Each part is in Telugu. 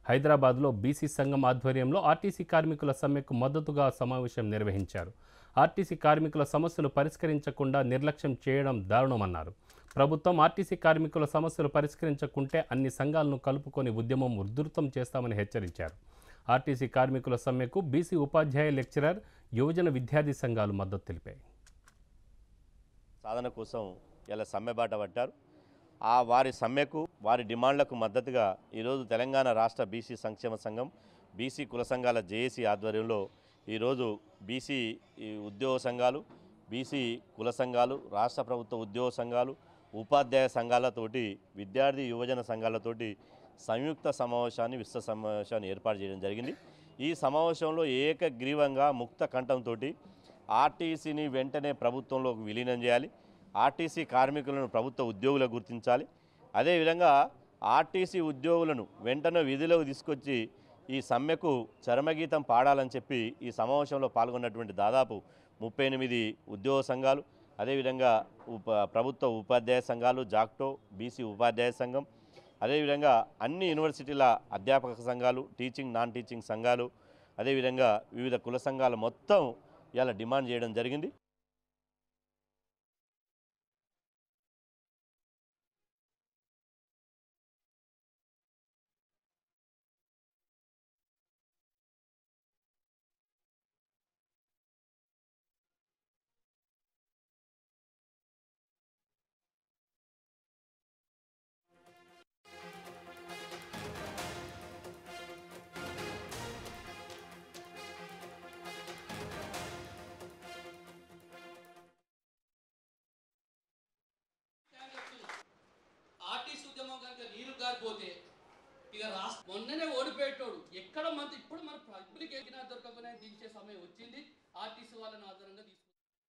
హైదరాబాద్లో బీసీ సంఘం ఆధ్వర్యంలో ఆర్టీసీ కార్మికుల సమ్మెకు మద్దతుగా సమావేశం నిర్వహించారు ఆర్టీసీ కార్మికుల సమస్యలు పరిష్కరించకుండా నిర్లక్ష్యం చేయడం దారుణమన్నారు ప్రభుత్వం ఆర్టీసీ కార్మికుల సమస్యలు పరిష్కరించకుంటే అన్ని సంఘాలను కలుపుకొని ఉద్యమం ఉధృతం చేస్తామని హెచ్చరించారు ఆర్టీసీ కార్మికుల సమ్మెకు బీసీ ఉపాధ్యాయ లెక్చరర్ యువజన విద్యార్థి సంఘాలు మద్దతు తెలిపాయి సాధన కోసం ఇలా సమ్మె బాట పట్టారు ఆ వారి సమ్మెకు వారి డిమాండ్లకు మద్దతుగా ఈరోజు తెలంగాణ రాష్ట్ర బీసీ సంక్షేమ సంఘం బీసీ కుల సంఘాల జేఏసీ ఆధ్వర్యంలో ఈరోజు బీసీ ఈ ఉద్యోగ సంఘాలు బీసీ కుల సంఘాలు రాష్ట్ర ప్రభుత్వ ఉద్యోగ సంఘాలు ఉపాధ్యాయ సంఘాలతోటి విద్యార్థి యువజన సంఘాలతోటి సంయుక్త సమావేశాన్ని విశ్వ సమావేశాన్ని ఏర్పాటు చేయడం జరిగింది ఈ సమావేశంలో ఏకగ్రీవంగా ముక్త కంఠంతో ఆర్టీసీని వెంటనే ప్రభుత్వంలోకి విలీనం చేయాలి ఆర్టీసీ కార్మికులను ప్రభుత్వ ఉద్యోగులకు గుర్తించాలి అదేవిధంగా ఆర్టీసీ ఉద్యోగులను వెంటనే విధిలోకి తీసుకొచ్చి ఈ సమ్మెకు చరమగీతం పాడాలని చెప్పి ఈ సమావేశంలో పాల్గొన్నటువంటి దాదాపు ముప్పై ఎనిమిది ఉద్యోగ సంఘాలు అదేవిధంగా ఉప ప్రభుత్వ ఉపాధ్యాయ సంఘాలు జాక్టో బీసీ ఉపాధ్యాయ సంఘం అదేవిధంగా అన్ని యూనివర్సిటీల అధ్యాపక సంఘాలు టీచింగ్ నాన్ టీచింగ్ సంఘాలు అదేవిధంగా వివిధ కుల సంఘాలు మొత్తం ఇలా డిమాండ్ చేయడం జరిగింది ఆర్టీసీ ఉద్యమం కనుక నీరు గారిపోతే ఇక రాష్ట్ర మొన్ననే ఓడిపోయేటోడు ఎక్కడ మంది ఇప్పుడు మన పబ్లిక్ ఎక్కినా దొరకకుండా దించే సమయం వచ్చింది ఆర్టీసీ వాళ్ళని ఆధారంగా తీసుకు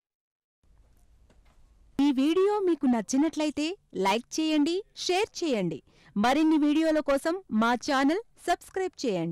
ఈ వీడియో మీకు నచ్చినట్లయితే లైక్ చేయండి షేర్ చేయండి మరిన్ని వీడియోల కోసం మా ఛానల్ సబ్స్క్రైబ్ చేయండి